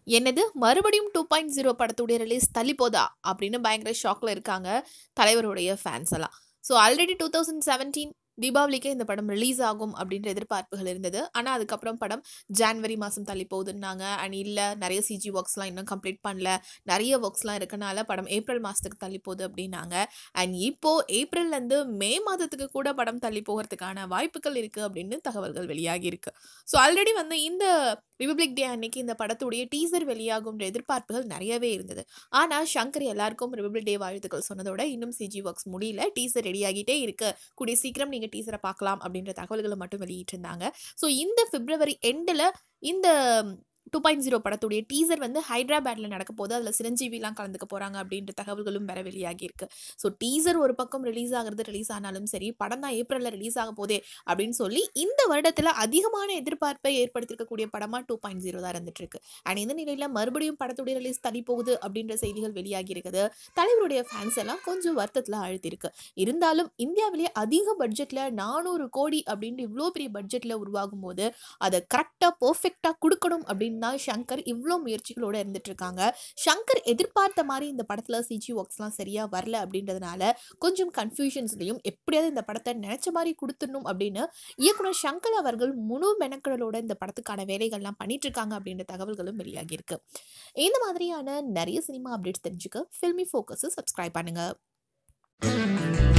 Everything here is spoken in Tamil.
என்னது மறுபடியும் டூ பாயிண்ட் ஜீரோ படத்துடைய ரிலீஸ் தள்ளி போதா அப்படின்னு பயங்கர ஷாக்கில் இருக்காங்க தலைவருடைய ஃபேன்ஸ் எல்லாம் so already two thousand seventeen தீபாவளிக்கே இந்த படம் ரிலீஸ் ஆகும் அப்படின்ற எதிர்பார்ப்புகள் இருந்தது ஆனால் அதுக்கப்புறம் படம் ஜான்வரி மாதம் தள்ளி போகுதுன்னாங்க அண்ட் இல்லை நிறைய சிஜி ஒர்க்ஸ்லாம் இன்னும் கம்ப்ளீட் பண்ணல நிறைய ஒர்க்ஸ்லாம் இருக்கனால படம் ஏப்ரல் மாதத்துக்கு தள்ளி போகுது அப்படின்னாங்க அண்ட் இப்போது ஏப்ரல்லேருந்து மே மாதத்துக்கு கூட படம் தள்ளி போகிறதுக்கான வாய்ப்புகள் இருக்குது அப்படின்னு தகவல்கள் வெளியாகி இருக்கு ஸோ ஆல்ரெடி வந்து இந்த ரிபப்ளிக் டே அன்னைக்கு இந்த படத்துடைய டீசர் வெளியாகும்ன்ற எதிர்பார்ப்புகள் நிறையவே இருந்தது ஆனால் சங்கர் எல்லாருக்கும் ரிபப்ளிக் டே வாழ்த்துக்கள் சொன்னதோட இன்னும் சிஜி ஒர்க்ஸ் முடியல டீசர் ரெடியாகிட்டே இருக்கு கூடிய சீக்கிரம் நீங்கள் டீசரை பார்க்கலாம் அப்படின்ற தகவல்களை மட்டும் வெளியிட்டிருந்தாங்க ஸோ இந்த பிப்ரவரி எண்டில் இந்த டூ பாயிண்ட் ஜீரோ படத்துடைய டீசர் வந்து ஹைதராபாத்தில் நடக்க போது அதில் சிரஞ்சீவிலாம் கலந்துக்க போகிறாங்க அப்படின்ற தகவல்களும் வேற வெளியாகி இருக்கு ஸோ டீசர் ஒரு பக்கம் ரிலீஸ் ஆகிறது ரிலீஸ் ஆனாலும் சரி படம் தான் ஏப்ரலில் ரிலீஸ் ஆக போதே அப்படின்னு சொல்லி இந்த வருடத்தில் அதிகமான எதிர்பார்ப்பை ஏற்படுத்தியிருக்கக்கூடிய படமாக டூ பாயிண்ட் ஜீரோ தான் இருந்துட்டு இருக்கு அண்ட் இந்த நிலையில் மறுபடியும் படத்துடைய ரிலீஸ் தள்ளி போகுது அப்படின்ற செய்திகள் வெளியாகி இருக்குது தலைவருடைய ஃபேன்ஸ் எல்லாம் கொஞ்சம் வருத்தத்தில் அழுத்திருக்கு இருந்தாலும் இந்தியாவிலேயே அதிக பட்ஜெட்டில் நானூறு கோடி அப்படின்ட்டு இவ்வளோ பெரிய பட்ஜெட்டில் உருவாகும் போது அதை கரெக்டாக பர்ஃபெக்டாக கொடுக்கணும் அப்படின்னு தான் சங்கர் இவ்வளோ முயற்சிகளோடு இருந்துட்டு இருக்காங்க சங்கர் எதிர்பார்த்த மாதிரி இந்த படத்தில் சிஜி ஒர்க்ஸ்லாம் சரியாக வரல அப்படின்றதுனால கொஞ்சம் கன்ஃபியூஷன்ஸ்லையும் எப்படியாவது இந்த படத்தை நினச்ச மாதிரி கொடுத்துடணும் அப்படின்னு இயக்குனர் சங்கர் அவர்கள் முழு மெனக்கடலோட இந்த படத்துக்கான வேலைகள்லாம் பண்ணிட்டு இருக்காங்க அப்படின்ற தகவல்களும் வெளியாகி இருக்கு இந்த மாதிரியான நிறைய சினிமா அப்டேட்ஸ் தெரிஞ்சுக்க ஃபில்மி ஃபோக்கஸை சப்ஸ்கிரைப் பண்ணுங்க